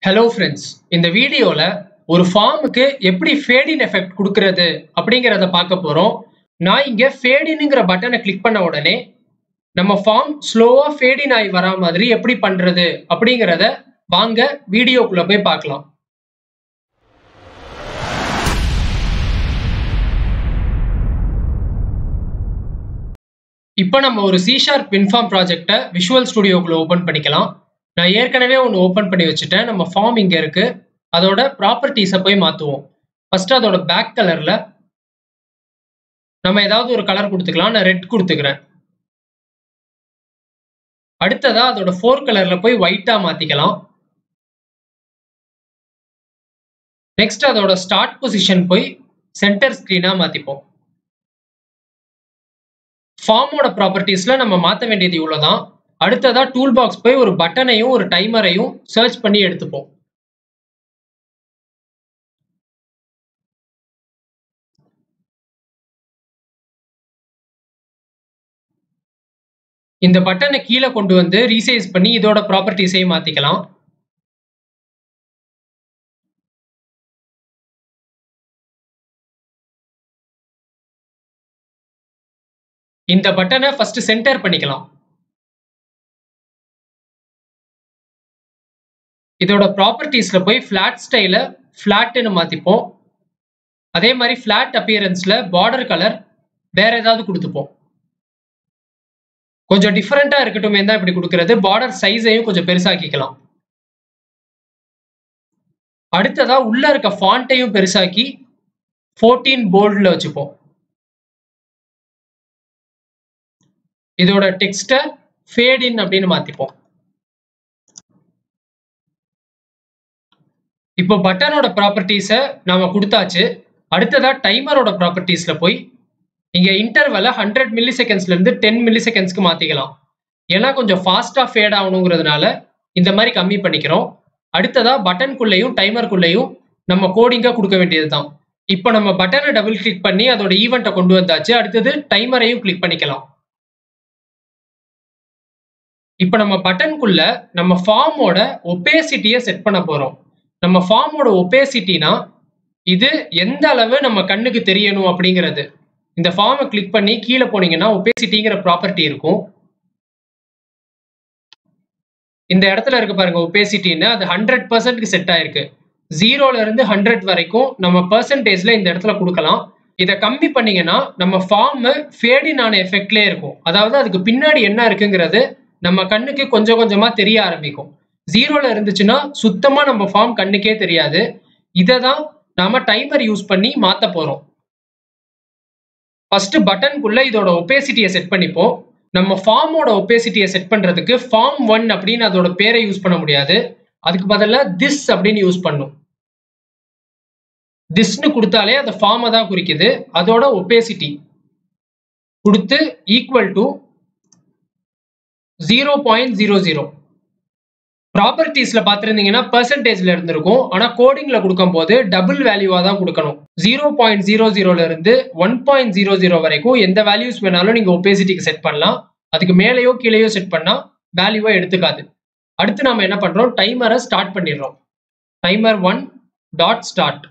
hello friends இந்த வீடியோல ஒரு ஃபார்முக்கு எப்படி ஃபேடின் எஃபெக்ட் கொடுக்கறது அப்படிங்கிறத பார்க்க போறோம் நான் இங்க ஃபேடின்ங்கிற பட்டனை கிளிக் பண்ண உடனே நம்ம ஃபார்ம் ஸ்லோவா ஃபேடின் ஆகி வரா மாதிரி எப்படி பண்றது அப்படிங்கிறத வாங்க வீடியோக்குள்ள போய் பார்க்கலாம் இப்போ நம்ம ஒரு சி ஷார்ப் இன்ஃபார்ம் ப்ராஜெக்டை விஷுவல் ஸ்டுடியோக்குள்ள ஓப்பன் பண்ணிக்கலாம் நான் ஏற்கனவே ஒன்று ஓப்பன் பண்ணி வச்சுட்டேன் நம்ம ஃபார்ம் இங்கே இருக்கு அதோட ப்ராப்பர்ட்டிஸை போய் மாற்றுவோம் ஃபர்ஸ்ட் அதோட பேக் கலரில் நம்ம ஏதாவது ஒரு கலர் கொடுத்துக்கலாம் நான் ரெட் கொடுத்துக்கிறேன் அடுத்ததா அதோட ஃபோர் கலர்ல போய் ஒயிட்டா மாத்திக்கலாம் நெக்ஸ்ட் அதோட ஸ்டார்ட் பொசிஷன் போய் சென்டர் ஸ்கிரீனா மாத்திப்போம் ஃபார்மோட ப்ராப்பர்ட்டிஸ்ல நம்ம மாற்ற வேண்டியது இவ்வளோதான் அடுத்ததா டூல் பாக்ஸ் போய் ஒரு பட்டனையும் ஒரு டைமரையும் சர்ச் பண்ணி எடுத்துப்போம் இந்த பட்டனை கீழே கொண்டு வந்து ரீசைஸ் பண்ணி இதோட ப்ராப்பர்ட்டிஸையும் மாத்திக்கலாம் இந்த பட்டனை ஃபர்ஸ்ட் சென்டர் பண்ணிக்கலாம் இதோட ப்ராப்பர்ட்டிஸ்ல போய் ஃபிளாட் ஸ்டைல ஃபிளாட்னு மாத்திப்போம் அதே மாதிரி ஃபிளாட் அப்பியரன்ஸ்ல பார்டர் கலர் வேற ஏதாவது கொடுத்துப்போம் கொஞ்சம் டிஃப்ரெண்டா இருக்கட்டுமே தான் இப்படி கொடுக்கறது பார்டர் சைஸையும் கொஞ்சம் பெருசாக்கிக்கலாம் அடுத்ததா உள்ள இருக்க ஃபாண்ட்டையும் பெருசாக்கி ஃபோர்டீன் போல்டில் வச்சுப்போம் இதோட டெக்ஸ்ட ஃபேட் இன் அப்படின்னு மாத்திப்போம் இப்போ பட்டனோட ப்ராப்பர்ட்டிஸை நாம கொடுத்தாச்சு அடுத்ததா டைமரோட ப்ராப்பர்ட்டிஸ்ல போய் இங்க இன்டர்வலை ஹண்ட்ரட் மில்லி செகண்ட்ஸ்ல இருந்து டென் மில்லி செகண்ட்ஸ்க்கு மாத்திக்கலாம் ஏன்னா கொஞ்சம் ஃபாஸ்டா ஃபேட் ஆகணுங்கிறதுனால இந்த மாதிரி கம்மி பண்ணிக்கிறோம் அடுத்ததா பட்டனுக்குள்ளேயும் டைமருக்குள்ளேயும் நம்ம கோடிங்கா கொடுக்க வேண்டியதுதான் இப்போ நம்ம பட்டனை டபுள் கிளிக் பண்ணி அதோட ஈவெண்ட்டை கொண்டு வந்தாச்சு அடுத்தது டைமரையும் கிளிக் பண்ணிக்கலாம் இப்போ நம்ம பட்டனுக்குள்ள நம்ம ஃபார்மோட ஒப்பேசிட்டியை செட் பண்ண போறோம் நம்ம ஃபார்மோட ஒப்பேசிட்டினா இது எந்த அளவு நம்ம கண்ணுக்கு தெரியணும் அப்படிங்கிறது இந்த ஃபார்மை கிளிக் பண்ணி கீழே போனீங்கன்னா ஒப்பேசிட்டிங்கிற ப்ராப்பர்ட்டி இருக்கும் இந்த இடத்துல இருக்கு பாருங்க ஒப்பேசிட்டின்னு அது ஹண்ட்ரட் பர்சன்ட்க்கு செட் ஆயிருக்கு ஜீரோல இருந்து ஹண்ட்ரட் வரைக்கும் நம்ம பர்சன்டேஜ்ல இந்த இடத்துல கொடுக்கலாம் இதை கம்மி பண்ணீங்கன்னா நம்ம ஃபார்ம் ஃபேடின் ஆன எஃபெக்ட்லேயே இருக்கும் அதாவது அதுக்கு பின்னாடி என்ன இருக்குங்கிறது நம்ம கண்ணுக்கு கொஞ்சம் கொஞ்சமா தெரிய ஆரம்பிக்கும் ஜீரோல இருந்துச்சுன்னா சுத்தமா நம்ம ஃபார்ம் கண்ணுக்கே தெரியாது இதை தான் நாம டைமர் யூஸ் பண்ணி மாத்த போறோம் ஃபர்ஸ்ட் பட்டனுக்குள்ள இதோட ஒப்பேசிட்டியை செட் பண்ணிப்போம் நம்ம ஃபார்மோட ஒப்பேசிட்டியை செட் பண்றதுக்கு ஃபார்ம் ஒன் அப்படின்னு அதோட பேரை யூஸ் பண்ண முடியாது அதுக்கு பதிலாக திஸ் அப்படின்னு யூஸ் பண்ணும் திஸ்னு கொடுத்தாலே அந்த ஃபார்மை தான் குறிக்குது அதோட ஒப்பேசிட்டி கொடுத்து equal to zero point zero zero ப்ராப்பர்ட்டிஸ்ல பார்த்துருந்தீங்கன்னா பெர்சன்டேஜ்ல இருந்திருக்கும் ஆனா கோடிங்ல கொடுக்கும் போது டபுள் வேல்யூவா தான் கொடுக்கணும் ஜீரோ பாயிண்ட் ஜீரோ ஜீரோல இருந்து ஒன் பாயிண்ட் ஜீரோ ஜீரோ வரைக்கும் எந்த வேல்யூஸ் வேணாலும் நீங்க ஒப்பேசிட்டிக்கு செட் பண்ணலாம் அதுக்கு மேலேயோ கீழேயோ செட் பண்ணா வேல்யூவா எடுத்துக்காது அடுத்து நாம என்ன பண்றோம் டைமரை ஸ்டார்ட் பண்ணிடுறோம் டைமர் ஒன் டாட் ஸ்டார்ட்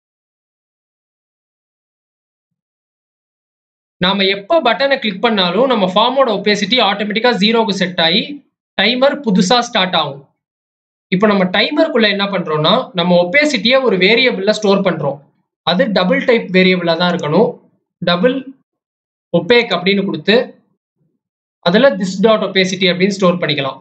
நாம எப்போ பட்டனை கிளிக் பண்ணாலும் நம்ம ஃபார்மோட ஒப்பேசிட்டி ஆட்டோமேட்டிக்கா ஜீரோக்கு செட் ஆகி டைமர் புதுசா ஸ்டார்ட் ஆகும் இப்போ நம்ம டைமருக்குள்ள என்ன பண்றோம்னா நம்ம ஒப்பேசிட்டியை ஒரு வேரியபிள்ல ஸ்டோர் பண்றோம் அது டபுள் டைப் வேரியபிளா தான் இருக்கணும் டபுள் ஒப்பேக் அப்படின்னு கொடுத்து அதுல திஸ் டாட் ஒப்பேசிட்டி அப்படின்னு ஸ்டோர் பண்ணிக்கலாம்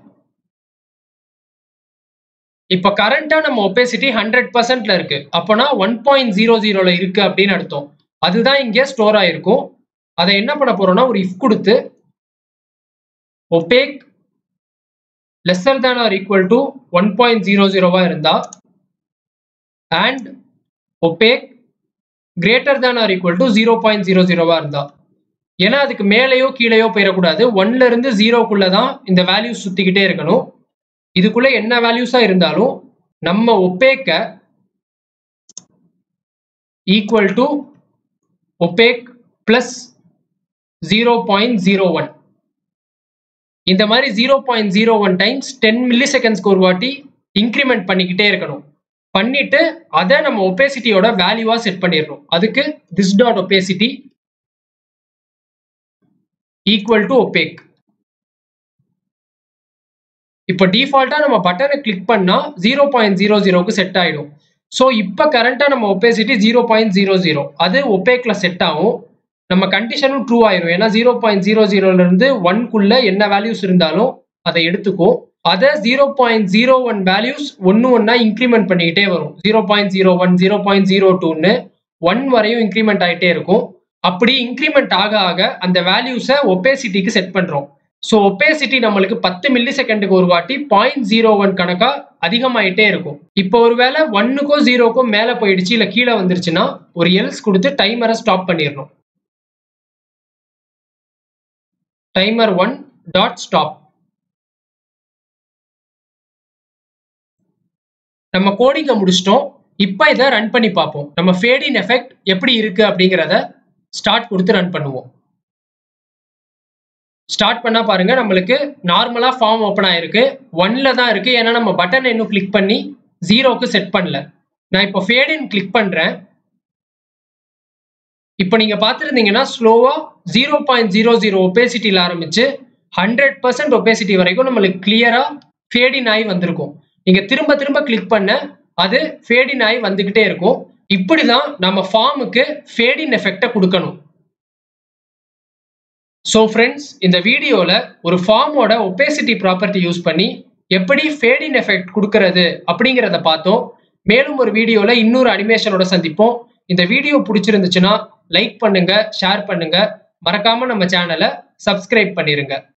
இப்போ கரண்டா நம்ம ஒப்பேசிட்டி ஹண்ட்ரட் பர்சன்ட்ல இருக்கு அப்போனா ஒன் பாயிண்ட் ஜீரோ ஜீரோல இருக்கு அப்படின்னு அர்த்தம் அதுதான் இங்கே ஸ்டோர் ஆயிருக்கும் அதை என்ன பண்ண போறோம்னா ஒரு இஃப் கொடுத்து opaque lesser than or equal to one point zero ஜீரோவா இருந்தா and opaque greater than or equal to zero point zero ஜீரோவா இருந்தா ஏன்னா அதுக்கு மேலேயோ கீழேயோ போயிடக்கூடாது ஒன்ல இருந்து ஜீரோக்குள்ள தான் இந்த வேல்யூஸ் சுத்திக்கிட்டே இருக்கணும் இதுக்குள்ள என்ன வேல்யூஸா இருந்தாலும் நம்ம ஒப்பேக்க equal to opaque plus zero point zero one இந்த மாதிரி zero point zero one times ten மில்லி செகண்ட்ஸ்க்கு ஒரு வாட்டி இன்க்ரிமெண்ட் பண்ணிக்கிட்டே இருக்கணும் பண்ணிட்டு அதை நம்ம ஒபேசிட்டியோட வேல்யூவா செட் பண்ணிடணும் அதுக்கு this dot opacity equal to opaque இப்போ டிஃபால்ட்டா நம்ம பட்டனை கிளிக் பண்ணா ஜீரோ பாயிண்ட் ஜீரோ ஜீரோக்கு செட் ஆயிடும் ஸோ இப்போ கரண்டா நம்ம opacity zero point zero zero அது ஒபேக்ல செட் ஆகும் நம்ம கண்டிஷனும் ட்ரூ ஆயிரும் ஏன்னா ஜீரோ பாயிண்ட் ஜீரோ ஜீரோல இருந்து ஒன்குள்ள என்ன வேல்யூஸ் இருந்தாலும் அதை எடுத்துக்கும் அதை zero point zero one values ஒன்று ஒன்றா இன்க்ரிமெண்ட் பண்ணிக்கிட்டே வரும் zero point zero one zero point zero டூன்னு ஒன் வரையும் இன்க்ரிமெண்ட் ஆகிட்டே இருக்கும் அப்படி இன்க்ரிமெண்ட் ஆக ஆக அந்த வேல்யூஸை ஒபேசிட்டிக்கு செட் பண்ணுறோம் ஸோ ஒபேசிட்டி நம்மளுக்கு பத்து மில்லி செகண்டுக்கு ஒரு வாட்டி பாயிண்ட் ஜீரோ ஒன் கணக்கா அதிகமாயிட்டே இருக்கும் இப்போ ஒருவேளை ஒன்னுக்கோ ஜீரோக்கோ மேலே போயிடுச்சு இல்லை கீழே வந்துருச்சுன்னா ஒரு எல்ஸ் கொடுத்து டைமரை ஸ்டாப் பண்ணிடணும் டைமர் ஒன் டாட் ஸ்டாப் நம்ம கோடிங்க முடிச்சிட்டோம் இப்போ இதை ரன் பண்ணி பார்ப்போம் நம்ம ஃபேடின் எஃபெக்ட் எப்படி இருக்கு அப்படிங்கிறத ஸ்டார்ட் கொடுத்து ரன் பண்ணுவோம் ஸ்டார்ட் பண்ணா பாருங்க நம்மளுக்கு நார்மலா ஃபார்ம் ஓப்பன் ஆயிருக்கு ஒன்ல தான் இருக்கு ஏன்னா நம்ம பட்டன் இன்னும் கிளிக் பண்ணி ஜீரோக்கு செட் பண்ணல நான் இப்போ ஃபேடின் கிளிக் பண்றேன் இப்போ நீங்க பார்த்துருந்தீங்கன்னா ஸ்லோவா ஜீரோ பாயிண்ட் ஜீரோ ஜீரோ ஒபேசிட்டியில் ஆரம்பிச்சு ஹண்ட்ரட் பர்சன்ட் ஒபேசிட்டி வரைக்கும் நம்மளுக்கு கிளியரா ஃபேடின் ஆகி வந்திருக்கும் நீங்க திரும்ப திரும்ப கிளிக் பண்ண அது ஃபேடின் ஆகி வந்துகிட்டே இருக்கும் இப்படிதான் நம்ம ஃபார்முக்கு ஃபேடின் எஃபெக்டை கொடுக்கணும் ஸோ ஃப்ரெண்ட்ஸ் இந்த வீடியோவில் ஒரு ஃபார்மோட ஒபேசிட்டி ப்ராப்பர்ட்டி யூஸ் பண்ணி எப்படி ஃபேடின் எஃபெக்ட் கொடுக்கறது அப்படிங்கிறத பார்த்தோம் மேலும் ஒரு வீடியோவில் இன்னொரு அனிமேஷனோட சந்திப்போம் இந்த வீடியோ பிடிச்சிருந்துச்சுன்னா லைக் பண்ணுங்க ஷேர் பண்ணுங்க மறக்காம நம்ம சேனலை சப்ஸ்கிரைப் பண்ணிருங்க